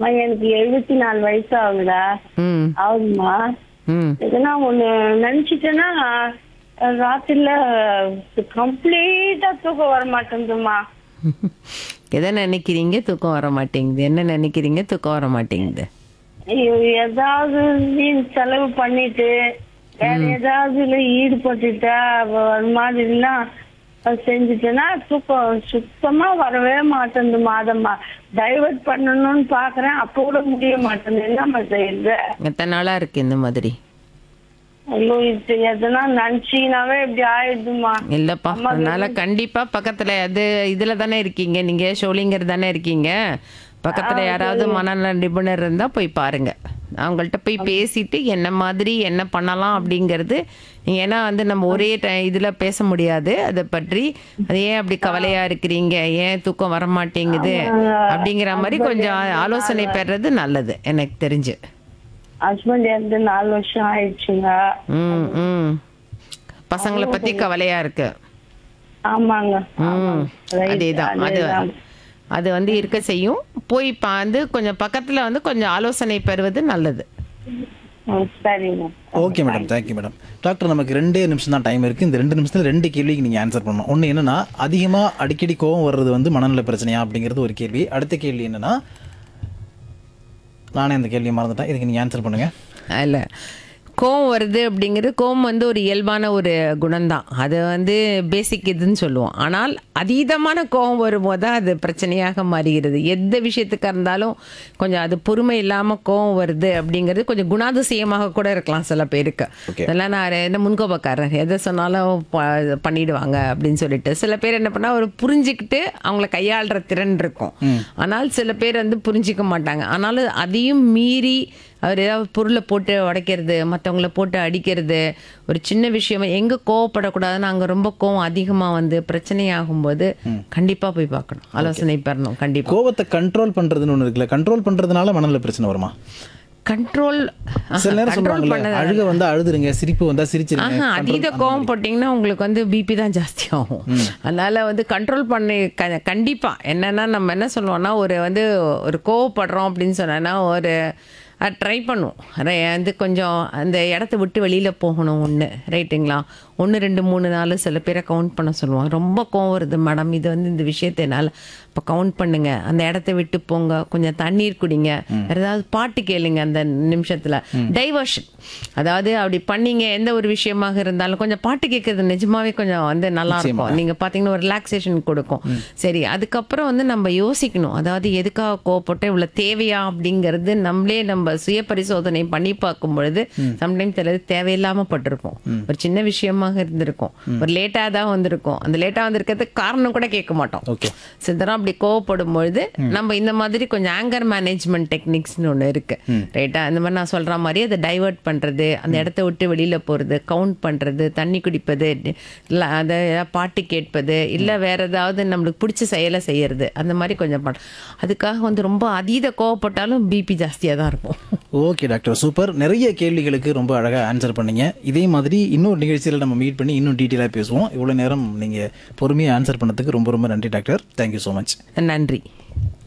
அம்மா, எனக்கு எழுபத்தி நாலு வயசு ஆகுதா ம் ஆகுதுமா ம் எதனா ஒண்ணு நினைச்சிட்டேன்னா அஹ், ராத்திரில கம்ப்ளீட்டா தூக்கம் வர மாட்டேங்குதுமா எதை நினைக்கிறீங்க தூக்கம் வர மாட்டேங்குது என்ன நினைக்கிறீங்க தூக்கம் வர மாட்டேங்குது ஐயோ, ஏதாவது வீண் செலவு பண்ணிட்டு வேற ஏதாவதுல ஈடுபட்டுட்டா அவ- ஒரு மாதிரிலாம் செஞ்சுட்டேன்னா தூக்கம் சுத்தமா வரவே மாட்டேங்குது மாதம்மா டைவர்ட் பண்ணணும்னு பாக்குறேன் அப்போ கூட முடிய மாட்டேங்குது என்னம்மா செய்யுது எத்தனை நாளா இருக்கு இந்த மாதிரி ஐயோ இது எதனா நினைச்சீங்கனாவே இப்படி ஆயிடுதுமா இல்லப்பா அதனால கண்டிப்பா பக்கத்துல அது இதுல தானே இருக்கீங்க நீங்க ஷோலிங்கர் தானே இருக்கீங்க பக்கத்துல யாராவது மனநல நிபுணர் இருந்தா போய் பாருங்க அவங்கள்ட்ட போய் பேசிட்டு என்ன மாதிரி என்ன பண்ணலாம் அப்படிங்கிறது நீங்க ஏன்னா வந்து நம்ம ஒரே ti- இதுல பேச முடியாது அதை பற்றி அது ஏன் அப்படி கவலையா இருக்கிறீங்க ஏன் தூக்கம் வர மாட்டேங்குது அப்படிங்கிற மாதிரி கொஞ்சம் ஆலோசனை பெறது நல்லது எனக்கு தெரிஞ்சு ஹஸ்பண்ட் இறந்து நாலு வருஷம் ஆயிடுச்சுங்க ம் ம் பசங்களை பத்தி கவலையா இருக்கு ஆமாங்க ம் Right, அதேதான் அது அதேதான். அது வந்து இருக்க செய்யும் போய் பா- வந்து கொஞ்சம் பக்கத்துல வந்து கொஞ்சம் ஆலோசனை பெறுவது நல்லது ம், சரிங்க okay madam thank you madam doctor நமக்கு ரெண்டே நிமிஷம் தான் டைம் இருக்குது இந்த ரெண்டு நிமிஷத்தில் ரெண்டு கேள்விக்கு நீங்கள் ஆன்சர் பண்ணணும் ஒன்று என்னன்னா அதிகமாக அடிக்கடி கோவம் வர்றது வந்து மனநல பிரச்சனையா அப்படிங்கிறது ஒரு கேள்வி அடுத்த கேள்வி என்னன்னா நானே அந்த கேள்வியை மறந்துட்டேன் இதுக்கு நீங்கள் ஆன்சர் பண்ணுங்கள் இல்ல கோவம் வருது அப்படிங்கிறது கோவம் வந்து ஒரு இயல்பான ஒரு குணம்தான் அது வந்து பேசிக் இதுன்னு சொல்லுவோம் ஆனால் அதீதமான கோவம் வரும்போது தான் அது பிரச்சனையாக மாறுகிறது எந்த விஷயத்துக்காக இருந்தாலும் கொஞ்சம் அது பொறுமை இல்லாமல் கோவம் வருது அப்படிங்கிறது கொஞ்சம் குணாதிசயமாக கூட இருக்கலாம் சில பேருக்கு Okay. இதெல்லாம் நான் என்ன முன்கோபக்காரர் எதை சொன்னாலும் ப- பண்ணிடுவாங்க அப்படின்னு சொல்லிட்டு சில பேர் என்ன பண்ணா ஒரு புரிஞ்சுக்கிட்டு அவங்கள கையாளுற திறன் இருக்கும் ஆனால் சில பேர் வந்து புரிஞ்சிக்க மாட்டாங்க ஆனாலும் அதையும் மீறி அவர் ஏதாவது பொருளை போட்டு உடைக்கிறது மற்றவங்கள போட்டு அடிக்கிறது ஒரு சின்ன விஷயமா எங்க கோவப்படக்கூடாதுன்னு அங்க ரொம்ப கோவம் அதிகமா வந்து பிரச்சனை ஆகும்போது கண்டிப்பா போய் பார்க்கணும் ஆலோசனை பெறணும் கண்டிப்பா கோவத்தை கண்ட்ரோல் பண்ணுறதுன்னு ஒன்று இருக்குல்ல கண்ட்ரோல் பண்ணுறதுனால மனநல பிரச்சனை வருமா கண்ட்ரோல் சில நேரம் சொல்லுவாங்கல்ல அழுக வந்தா அழுதுருங்க சிரிப்பு வந்தா சிரிச்சிருங்க ஆஹா அதீத கோவம் போட்டிங்கன்னா உங்களுக்கு வந்து பிபி தான் ஜாஸ்தி ஆகும் அதனால வந்து கண்ட்ரோல் பண்ணி க கண்டிப்பா என்னன்னா நம்ம என்ன சொல்லுவோம்னா ஒரு வந்து ஒரு கோவப்படுறோம் அப்படின்னு சொன்னோன்னா ஒரு ட்ரை பண்ணுவோம் ரை- வந்து கொஞ்சம் அந்த இடத்த விட்டு வெளியில் போகணும் ஒன்று ரைட்டுங்களா ஒன்று ரெண்டு மூணு நாலு சில பேரை கவுண்ட் பண்ண சொல்லுவாங்க ரொம்ப கோவம் வருது மேடம் இது வந்து இந்த விஷயத்தை என்னால் இப்போ கவுண்ட் பண்ணுங்க அந்த இடத்த விட்டு போங்க கொஞ்சம் தண்ணீர் குடிங்க வேற ஏதாவது பாட்டு கேளுங்க அந்த நிமிஷத்தில் டைவர்ஷன் அதாவது அப்படி பண்ணீங்க எந்த ஒரு விஷயமாக இருந்தாலும் கொஞ்சம் பாட்டு கேட்கறது நிஜமாவே கொஞ்சம் வந்து நல்லா இருக்கும் நீங்க பாத்தீங்கன்னா ஒரு ரிலாக்ஸேஷன் கொடுக்கும் சரி அதுக்கப்புறம் வந்து நம்ம யோசிக்கணும் அதாவது எதுக்காக கோவப்பட்டு இவ்வளவு தேவையா அப்படிங்கிறது நம்மளே நம்ம சுய பரிசோதனை பண்ணி பார்க்கும் பொழுது சம்டைம்ஸ் சிலது தேவையில்லாம பட்டிருப்போம் ஒரு சின்ன விஷயமாக இருந்திருக்கும் ஒரு லேட்டா தான் வந்திருக்கும் அந்த லேட்டா வந்திருக்கிறதுக்கு காரணம் கூட கேட்க மாட்டோம் ஓகே சித்தரம் அப்படி கோவப்படும் பொழுது நம்ம இந்த மாதிரி கொஞ்சம் ஆங்கர் மேனேஜ்மெண்ட் டெக்னிக்ஸ்னு ஒன்று இருக்கு ரைட்டா இந்த மாதிரி நான் சொல்ற மாதிரி அதை டைவர்ட் பண்றது அந்த இடத்த விட்டு வெளியில போறது கவுண்ட் பண்றது தண்ணி குடிப்பது இல்ல அதை பாட்டு கேட்பது இல்ல வேற ஏதாவது நம்மளுக்கு பிடிச்ச செயலை செய்யறது அந்த மாதிரி கொஞ்சம் பண்ண அதுக்காக வந்து ரொம்ப அதீத கோவப்பட்டாலும் பிபி ஜாஸ்தியா தான் இருக்கும் ஓகே டாக்டர் சூப்பர் நிறைய கேள்விகளுக்கு ரொம்ப அழகா ஆன்சர் பண்ணீங்க இதே மாதிரி இன்னொரு நிகழ்ச்சியில் நம்ம மீட் பண்ணி இன்னும் டீட்டெயிலாக பேசுவோம் இவ்வளோ நேரம் நீங்கள் பொறுமையாக ஆன்சர் பண்ணதுக்கு ரொம்ப ரொம்ப நன்றி டாக்டர் தேங்க்யூ ஸோ மச் நன்றி